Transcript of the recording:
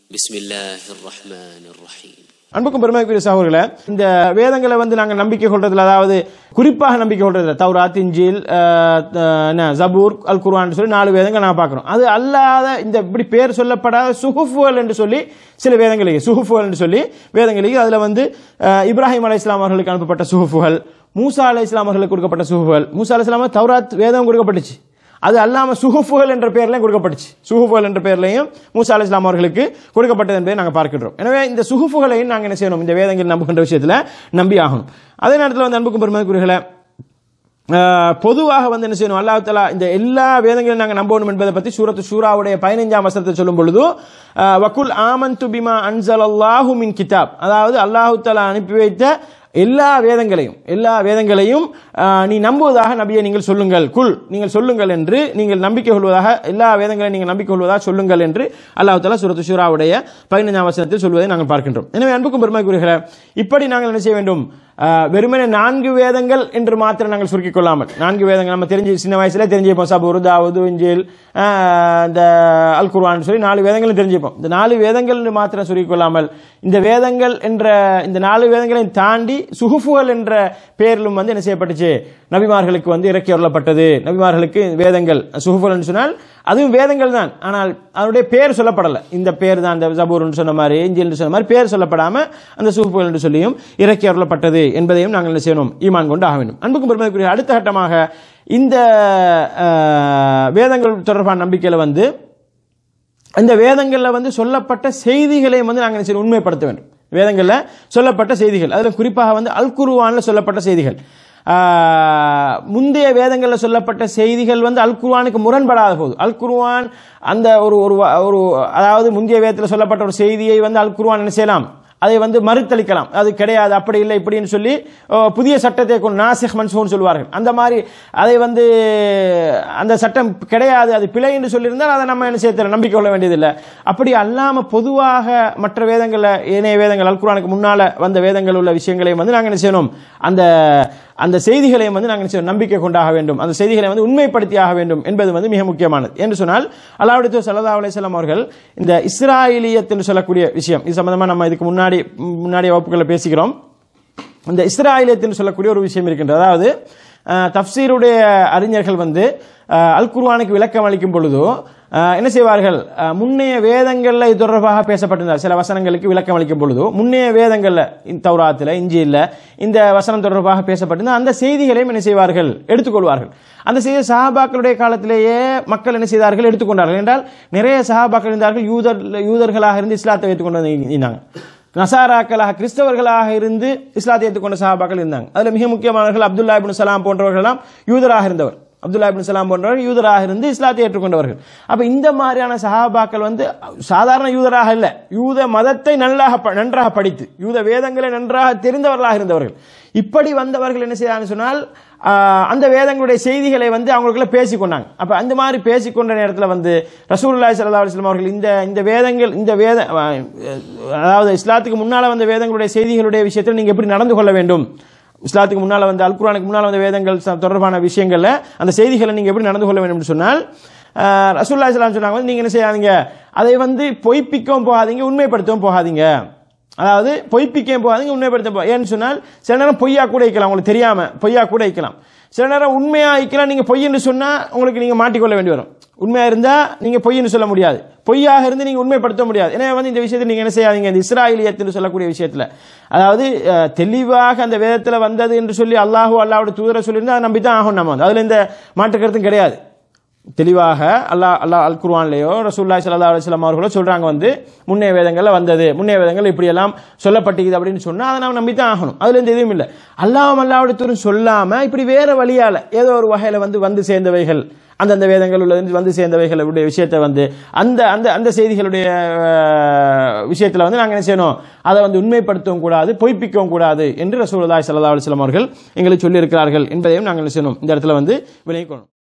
بسم الله الرحمن الرحيم அன்புக்கும் பெருமைக்குரிய சகோதரர்களே இந்த வேதங்களை வந்து நாங்கள் நம்பிக்கை கொள்றதுல அதாவது குறிப்பாக நம்பிக்கை கொள்றதுல தௌராத் இஞ்சில் அஹ், அஹ், என்ன ஜபூர் அல் குர்ஆன் சொல்லி நாலு வேதங்கள் நான் பார்க்குறோம் அது அல்லாத இந்த இப்படி பேர் சொல்லப்படாத சுஹுஃபுகள் என்று சொல்லி சில வேதங்களுக்கு சுஹுஃபுகள் என்று சொல்லி வேதங்களுக்கு அதில் வந்து அஹ், இப்ராஹிம் அலை இஸ்லாம் அவர்களுக்கு அனுப்பப்பட்ட சுஹுஃபுகள் மூசா அலை இஸ்லாம் அவர்களுக்கு கொடுக்கப்பட்ட சுஹுஃபுகள் மூசா அலை இஸ்லாம் தௌராத் வேதம் கொடுக்கப்பட்டுச்சு அது அல்லாம சுஹுஃபுகள் என்ற பெயர்லையும் கொடுக்கப்பட்டுச்சு சுஹுஃபுகள் என்ற பெயர்லையும் மூசா அலி இஸ்லாம் அவர்களுக்கு கொடுக்கப்பட்டது என்பதை நாங்கள் பார்க்கின்றோம் எனவே இந்த சுஹுஃபுகளையும் நாங்கள் என்ன செய்யணும் இந்த வேதங்கள் நம்புகின்ற விஷயத்தில் நம்பி ஆகணும் அதே நேரத்தில் வந்து அன்புக்கும் பெருமதிக்குரியர்களே ஆஹ், பொதுவாக வந்து என்ன செய்யணும் அல்லாஹ் தலா இந்த எல்லா வேதங்களையும் நாங்கள் நம்பணும் என்பதை பற்றி சூரத்து சூராவுடைய பதினைஞ்சாம் வசனத்தை சொல்லும் பொழுது ஆஹ், வக்குல் ஆமன் துபிமா அன்சல் அல்லாஹு மின் கிதாப் அதாவது அல்லாஹு தலா அனுப்பி வைத்த எல்லா வேதங்களையும் எல்லா வேதங்களையும் ஆஹ், நீ நம்புவதாக நபியை நீங்கள் சொல்லுங்கள் குல் நீங்கள் சொல்லுங்கள் என்று நீங்கள் நம்பிக்கை கொள்வதாக எல்லா வேதங்களையும் நீங்கள் நம்பிக்கை கொள்வதாக சொல்லுங்கள் என்று அல்லாஹ் தலா சூரத்து ஷூராவுடைய பதினைஞ்சாம் வசனத்தில் சொல்வதை நாங்கள் பார்க்கின்றோம் எனவே அன்புக்கும் பெருமைக்குரியர்களே இப்படி நாங்கள் என்ன செய்ய வேண்டும் ஆஹ், வெறுமனே நான்கு வேதங்கள் என்று மாத்திரம் நாங்கள் சுருக்கிக் கொள்ளாமல் நான்கு வேதங்கள் நம்ம தெரிஞ்சு சின்ன வயசுல தெரிஞ்சுப்போம் சபூர் தாவூது இஞ்சில் ஆஹ், இந்த அல் குர்ஆன் சொல்லி நாலு வேதங்களும் தெரிஞ்சுப்போம் இந்த நாலு வேதங்கள் என்று மாத்திரம் சுருக்கிக் கொள்ளாமல் இந்த வேதங்கள் என்ற இந்த நாலு வேதங்களையும் தாண்டி சுகுஃபுகள் என்ற பெயரிலும் வந்து என்ன செய்யப்பட்டுச்சு நபிமார்களுக்கு வந்து இறக்கி வரப்பட்டது நபிமார்களுக்கு வேதங்கள் சுகுஃபுகள் என்று சொன்னால் அதுவும் வேதங்கள் தான் ஆனால் அதனுடைய பேர் சொல்லப்படலை இந்த பேர் தான் இந்த ஜபூர்னு சொன்ன மாதிரி இஞ்சில் சொன்ன மாதிரி பேர் சொல்லப்படாம அந்த சுகுஃபுகள் என்று சொல்லியும் இறக்கி வரப்பட்டது என்பதையும் நாங்கள் என்ன செய்யணும் ஈமான் கொண்டு ஆக வேண்டும் அன்புக்கும் பெருமதிக்குரிய அடுத்த கட்டமாக இந்த ஆஹ், வேதங்கள் தொடர்பான நம்பிக்கையில் வந்து இந்த வேதங்களில் வந்து சொல்லப்பட்ட செய்திகளையும் வந்து நாங்கள் என்ன செய்யணும் உண்மைப்படுத்த வேண்டும் வேதங்களில் சொல்லப்பட்ட செய்திகள் அதில் குறிப்பாக வந்து அல் குருவானில் சொல்லப்பட்ட செய்திகள் ஆஹ், முந்தைய வேதங்களில் சொல்லப்பட்ட செய்திகள் வந்து அல் குர்ஆனுக்கு முரண்படாத போது அல் குர்ஆன் அந்த ஒரு ஒரு வ- ஒரு அதாவது முந்தைய வேதத்தில் சொல்லப்பட்ட ஒரு செய்தியை வந்து அல் குர்ஆன் என்ன செய்யலாம் அதை வந்து மறுத்தளிக்கலாம் அது கிடையாது அப்படி இல்லை இப்படின்னு சொல்லி ஓ, புதிய சட்டத்தை கொண்டு நாசிக் மன்சூன் சொல்வார்கள் அந்த மாதிரி அதை வந்து அந்த சட்டம் கிடையாது அது பிழை என்று சொல்லியிருந்தால் அதை நம்ம என்ன செய்ய நம்பிக்கை கொள்ள வேண்டியதில்லை அப்படி அல்லாம பொதுவாக மற்ற வேதங்களில் ஏனைய வேதங்கள் அல்குரானுக்கு முன்னால வந்த வேதங்கள் உள்ள விஷயங்களையும் வந்து நாங்கள் என்ன செய்யணும் அந்த அந்த செய்திகளையும் வந்து நாங்கள் என்ன செய்யணும் நம்பிக்கை கொண்டாக வேண்டும் அந்த செய்திகளை வந்து உண்மைப்படுத்தியாக வேண்டும் என்பது வந்து மிக முக்கியமானது என்று சொன்னால் அல்லாவுடைய சல்லா அலிஸ்லாம் அவர்கள் இந்த இஸ்ராயலியத் என்று சொல்லக்கூடிய விஷயம் இது சம்பந்தமா நம்ம இதுக்கு முன்னாடி முன்னாடிய வகுப்புகளில் பேசிக்கிறோம் இந்த இஸ்ராயலியத் என்று சொல்லக்கூடிய ஒரு விஷயம் இருக்கின்றது அதாவது அஹ், தஃப்சீருடைய அறிஞர்கள் வந்து அஹ், அல் குர்ஆனுக்கு விளக்கம் அளிக்கும் பொழுதோ அஹ், என்ன செய்வார்கள் அஹ், முன்னைய வேதங்கள்ல இது தொடர்பாக பேசப்பட்டிருந்தார் சில வசனங்களுக்கு விளக்கம் அளிக்கும் பொழுதோ முன்னைய வேதங்கள்ல இந்த தௌராத்தில் இஞ்சியில் இந்த வசனம் தொடர்பாக பேசப்பட்டிருந்த அந்த செய்திகளையும் என்ன செய்வார்கள் எடுத்துக்கொள்வார்கள் அந்த செய்தி சஹாபாக்களுடைய காலத்திலேயே மக்கள் என்ன செய்தார்கள் எடுத்துக்கொண்டார்கள் என்றால் நிறைய சஹாபாக்கள் இருந்தார்கள் யூதர் யூதர்களாக இருந்து இஸ்லாத்தை ஏற்றுக்கொண்டு வந்து இருந்தாங்க நசாராக்களாக கிறிஸ்தவர்களாக இருந்து இஸ்லாத்தை ஏற்றுக்கொண்ட சஹாபாக்கள் இருந்தாங்க அதுல மிக முக்கியமானவர்கள் அப்துல்லா இப்னு சலாம் போன்றவர்களெல்லாம் யூதராக இருந்தவர் அப்துல்லா இப்னு சலாம் போன்றவர் யூதராக இருந்து இஸ்லாத்தை ஏற்றுக்கொண்டவர்கள் அப்ப இந்த மாதிரியான சஹாபாக்கள் வந்து சாதாரண யூதராக இல்ல யூத மதத்தை நல்லாக ப- நன்றாக படித்து யூத வேதங்களை நன்றாக தெரிந்தவர்களாக இருந்தவர்கள் இப்படி வந்தவர்கள் என்ன செய்தாங்கன்னு சொன்னால் ஆஹ், அந்த வேதங்களுடைய செய்திகளை வந்து அவங்களுக்குள்ள பேசிக்கொண்டாங்க அப்ப அந்த மாதிரி பேசிக்கொண்ட நேரத்தில் வந்து ரசூலுல்லாஹி ஸல்லல்லாஹு அலைஹி வஸல்லம் அவர்கள் இந்த இந்த வேதங்கள் இந்த வேத ஆஹ், அதாவது இஸ்லாத்துக்கு முன்னால வந்த வேதங்களுடைய செய்திகளுடைய விஷயத்தில் நீங்க எப்படி நடந்து கொள்ள வேண்டும் இஸ்லாத்துக்கு முன்னால வந்த அல் குர்ஆனுக்கு முன்னால வந்த வேதங்கள் ச- தொடர்பான விஷயங்கள்ல அந்த செய்திகளை நீங்க எப்படி நடந்து கொள்ள வேண்டும் என்று சொன்னால் ஆஹ், ரசூலுல்லாஹி ஸல்லல்லாஹு அலைஹி வஸல்லம் சொன்னாங்க வந்து நீங்க என்ன செய்யாதீங்க அதை வந்து பொய்ப்பிக்கவும் போகாதீங்க உண்மைப்படுத்தவும் போகாதீங்க அதாவது பொய்ப்பிக்கவும் போகாதீங்க உண்மைப்படுத்த போ ஏன்னு சொன்னால் சில நேரம் பொய்யா கூட வைக்கலாம் உங்களுக்கு தெரியாம பொய்யா கூட வைக்கலாம் சில நேரம் உண்மையா வைக்கலாம் நீங்க பொய்ன்னு சொன்னா உங்களுக்கு நீங்க மாட்டிக்கொள்ள வேண்டி வரும் உண்மையா இருந்தா நீங்க பொய்ன்னு சொல்ல முடியாது பொய்யாக இருந்து நீங்க உண்மைப்படுத்த முடியாது எனவே வந்து இந்த விஷயத்தில் நீங்க என்ன செய்யாதீங்க இந்த இஸ்ராயலியத்தில் சொல்லக்கூடிய விஷயத்துல அதாவது அஹ், தெளிவாக அந்த வேதத்துல வந்தது என்று சொல்லி அல்லாஹு அல்லாவோட தூதரை சொல்லியிருந்தா அதை நம்பி தான் ஆகும் நம்ம வந்து அதுல இந்த மாற்று கருத்தும் கிடையாது தெளிவாக அல்லாஹ் அல்லாஹ் அல் குர்ஆன்லயோ ரசூலுல்லாஹி ஸல்லல்லாஹு அலைஹி வஸல்லம் அவர்களோ சொல்றாங்க வந்து முன்னைய வேதங்கள்ல வந்தது முன்னைய வேதங்கள் இப்படி எல்லாம் சொல்லப்பட்டிருக்குது அப்படின்னு சொன்னா அதை நாம் நம்பி தான் ஆகணும் அதுல எந்த இதுவும் இல்லை அல்லாஹ் அல்லாவுடைய தூரம் சொல்லாம இப்படி வேற வழியால ஏதோ ஒரு வகையில வந்து வந்து சேர்ந்தவைகள் அந்தந்த வேதங்கள் உள்ளது வந்து சேர்ந்தவைகளுடைய விஷயத்தை வந்து அந்த அந்த அந்த செய்திகளுடைய அஹ், விஷயத்துல வந்து நாங்கள் என்ன செய்யணும் அதை வந்து உண்மைப்படுத்தவும் கூடாது பொய்ப்பிக்கவும் கூடாது என்று ரசூலுல்லாஹி ஸல்லல்லாஹு அலைஹி வஸல்லம் அவர்கள் எங்களுக்கு சொல்லியிருக்கிறார்கள் என்பதையும் நாங்கள் என்ன செய்யணும் இந்த இடத்துல வந்து விளங்கிக்கணும்